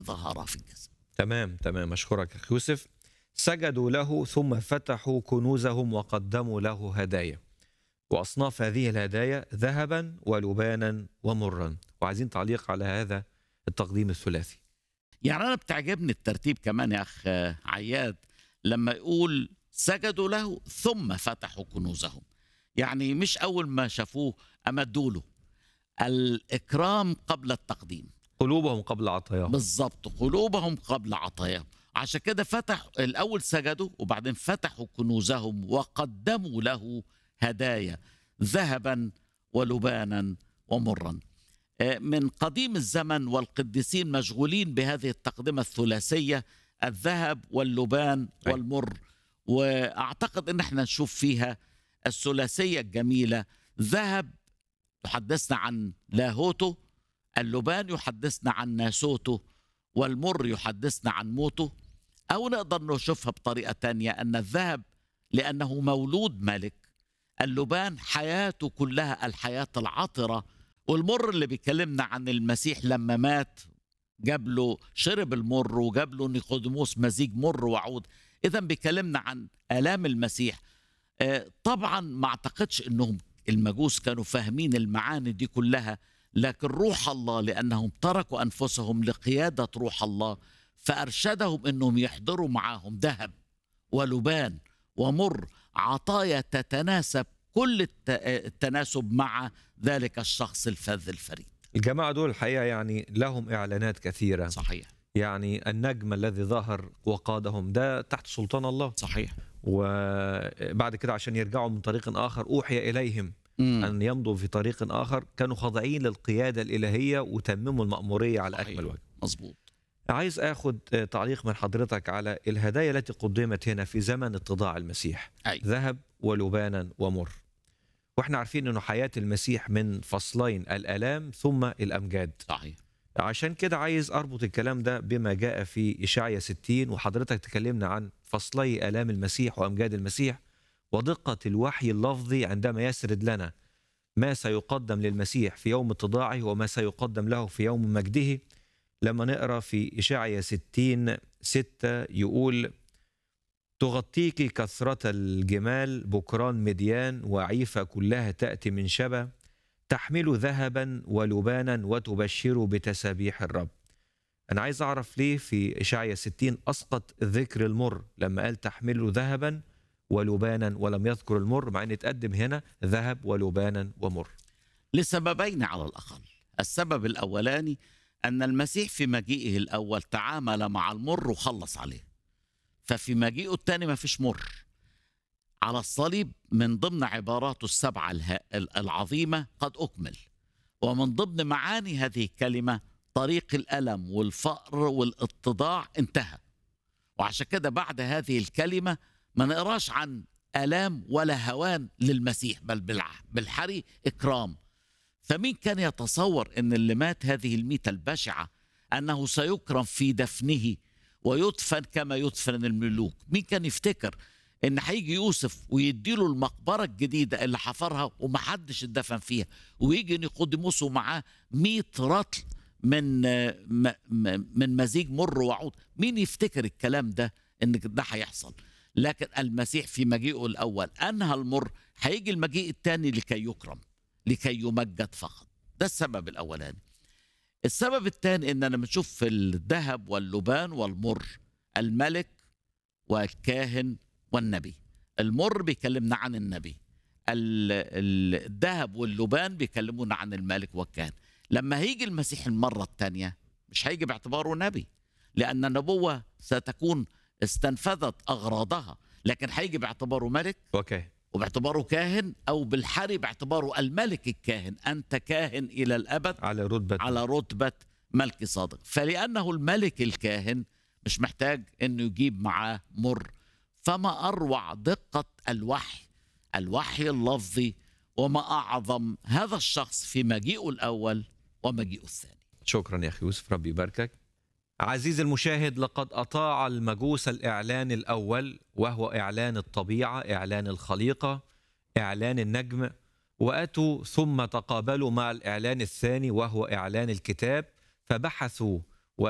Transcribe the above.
ظهر في الجسد تمام تمام أشكرك أخي يوسف سجدوا له ثم فتحوا كنوزهم وقدموا له هدايا وأصناف هذه الهدايا ذهبا ولبانا ومرا وعايزين تعليق على هذا التقديم الثلاثي يعني انا بتعجبني الترتيب كمان يا اخ عياد لما يقول سجدوا له ثم فتحوا كنوزهم يعني مش اول ما شافوه امدوا له الاكرام قبل التقديم قلوبهم قبل عطاياهم بالظبط قلوبهم قبل عطاياهم عشان كده فتح الاول سجدوا وبعدين فتحوا كنوزهم وقدموا له هدايا ذهبا ولبانا ومرا آه، من قديم الزمن والقديسين مشغولين بهذه التقدمه الثلاثيه الذهب واللبان أي. والمر واعتقد ان احنا نشوف فيها الثلاثيه الجميله ذهب يحدثنا عن لاهوته اللبان يحدثنا عن ناسوته والمر يحدثنا عن موته أو نقدر نشوفها بطريقة تانية أن الذهب لأنه مولود ملك اللبان حياته كلها الحياة العطرة والمر اللي بيكلمنا عن المسيح لما مات جاب له شرب المر وجاب له نيقوديموس مزيج مر وعود إذا بيكلمنا عن آلام المسيح آه، طبعا ما اعتقدش انهم المجوس كانوا فاهمين المعاني دي كلها لكن روح الله لانهم تركوا انفسهم لقياده روح الله فارشدهم انهم يحضروا معاهم ذهب ولبان ومر عطايا تتناسب كل الت- التناسب مع ذلك الشخص الفذ الفريد الجماعة دول الحقيقة يعني لهم إعلانات كثيرة صحيح يعني النجم الذي ظهر وقادهم ده تحت سلطان الله صحيح وبعد كده عشان يرجعوا من طريق آخر أوحي إليهم مم. أن يمضوا في طريق آخر كانوا خاضعين للقيادة الإلهية وتمموا المأمورية على صحيح. أكمل وجه مظبوط عايز أخذ تعليق من حضرتك على الهدايا التي قدمت هنا في زمن اتضاع المسيح أي. ذهب ولبانا ومر واحنا عارفين انه حياة المسيح من فصلين الآلام ثم الأمجاد صحيح عشان كده عايز أربط الكلام ده بما جاء في إشعيا 60 وحضرتك تكلمنا عن فصلي آلام المسيح وأمجاد المسيح ودقة الوحي اللفظي عندما يسرد لنا ما سيقدم للمسيح في يوم اتضاعه وما سيقدم له في يوم مجده لما نقرا في إشعيا 60 6 يقول تغطيك كثرة الجمال بكران مديان وعيفة كلها تأتي من شبا تحمل ذهبا ولبانا وتبشر بتسابيح الرب أنا عايز أعرف ليه في إشعيا 60 أسقط ذكر المر لما قال تحمل ذهبا ولبانا ولم يذكر المر مع أن اتقدم هنا ذهب ولبانا ومر لسببين على الأقل السبب الأولاني أن المسيح في مجيئه الأول تعامل مع المر وخلص عليه ففي مجيئه الثاني ما فيش مر على الصليب من ضمن عباراته السبعة اله- العظيمة قد أكمل ومن ضمن معاني هذه الكلمة طريق الألم والفقر والاتضاع انتهى وعشان كده بعد هذه الكلمة ما نقراش عن آلام ولا هوان للمسيح بل بالع- بالحري إكرام فمين كان يتصور ان اللي مات هذه الميتة البشعة انه سيكرم في دفنه ويدفن كما يدفن الملوك مين كان يفتكر ان هيجي يوسف ويديله المقبرة الجديدة اللي حفرها ومحدش اتدفن فيها ويجي نيقوديموس ومعاه 100 رطل من م- م- من مزيج مر وعود مين يفتكر الكلام ده ان ده هيحصل لكن المسيح في مجيئه الاول انهى المر هيجي المجيء الثاني لكي يكرم لكي يمجد فقط ده السبب الاولاني السبب الثاني اننا بنشوف في الذهب واللبان والمر الملك والكاهن والنبي المر بيكلمنا عن النبي ال- ال- الذهب واللبان بيكلمونا عن الملك والكاهن لما هيجي المسيح المرة الثانية مش هيجي باعتباره نبي لأن النبوة ستكون استنفذت أغراضها لكن هيجي باعتباره ملك أوكي وباعتباره كاهن او بالحري باعتباره الملك الكاهن انت كاهن الى الابد على رتبة على رتبه ملك صادق فلانه الملك الكاهن مش محتاج انه يجيب معاه مر فما اروع دقه الوحي الوحي اللفظي وما اعظم هذا الشخص في مجيئه الاول ومجيئه الثاني شكرا يا أخي يوسف ربي يباركك عزيزي المشاهد لقد أطاع المجوس الإعلان الأول وهو إعلان الطبيعة إعلان الخليقة إعلان النجم وأتوا ثم تقابلوا مع الإعلان الثاني وهو إعلان الكتاب فبحثوا